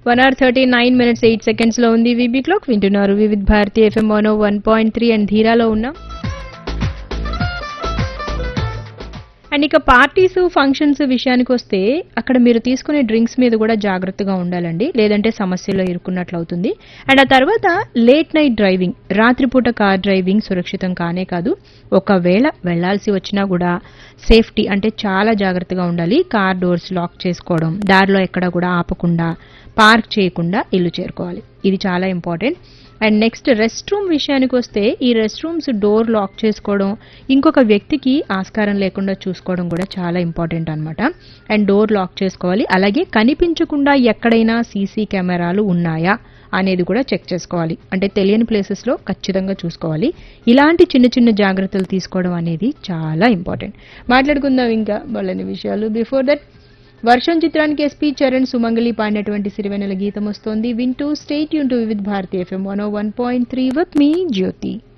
one hour thirty nine minutes eight seconds లో ఉంది V B clock వింటున్నారు Vividh Bharati FM mono one point three and ధీరాలో ఉన్నాం అండ్ ఇక పార్టీస్ ఫంక్షన్స్ విషయానికి వస్తే అక్కడ మీరు తీసుకునే డ్రింక్స్ మీద కూడా జాగ్రత్తగా ఉండాలండి లేదంటే సమస్యలో ఇరుక్కున్నట్లు అవుతుంది అండ్ ఆ తర్వాత లేట్ నైట్ డ్రైవింగ్ రాత్రిపూట కార్ డ్రైవింగ్ సురక్షితం కానే కాదు ఒకవేళ వెళ్లాల్సి వచ్చినా కూడా సేఫ్టీ అంటే చాలా జాగ్రత్తగా ఉండాలి కార్ డోర్స్ లాక్ చేసుకోవడం దారిలో ఎక్కడ కూడా ఆపకుండా పార్క్ చేయకుండా ఇల్లు చేరుకోవాలి ఇది చాలా important and next rest room విషయానికి వస్తే ఈ రెస్ట్ రూమ్స్ డోర్ లాక్ చేసుకోవడం ఇంకొక వ్యక్తికి ఆస్కారం లేకుండా చూసుకోవడం కూడా చాలా ఇంపార్టెంట్ అన్నమాట అండ్ డోర్ లాక్ చేసుకోవాలి అలాగే కనిపించకుండా ఎక్కడైనా సీసీ కెమెరాలు ఉన్నాయా అనేది కూడా చెక్ చేసుకోవాలి అంటే తెలియని ప్లేసెస్లో ఖచ్చితంగా చూసుకోవాలి ఇలాంటి చిన్న చిన్న జాగ్రత్తలు తీసుకోవడం అనేది చాలా ఇంపార్టెంట్ మాట్లాడుకుందాం ఇంకా వాళ్ళని విషయాలు బిఫోర్ దట్ వర్షం చిత్రానికి ఎస్పీ చరణ్ సుమంగళి పాడినటువంటి సిరివెనెల గీతం వస్తోంది వింటూ స్టేట్ యూన్ to Vividh Bharati FM one one point three with me Jyothi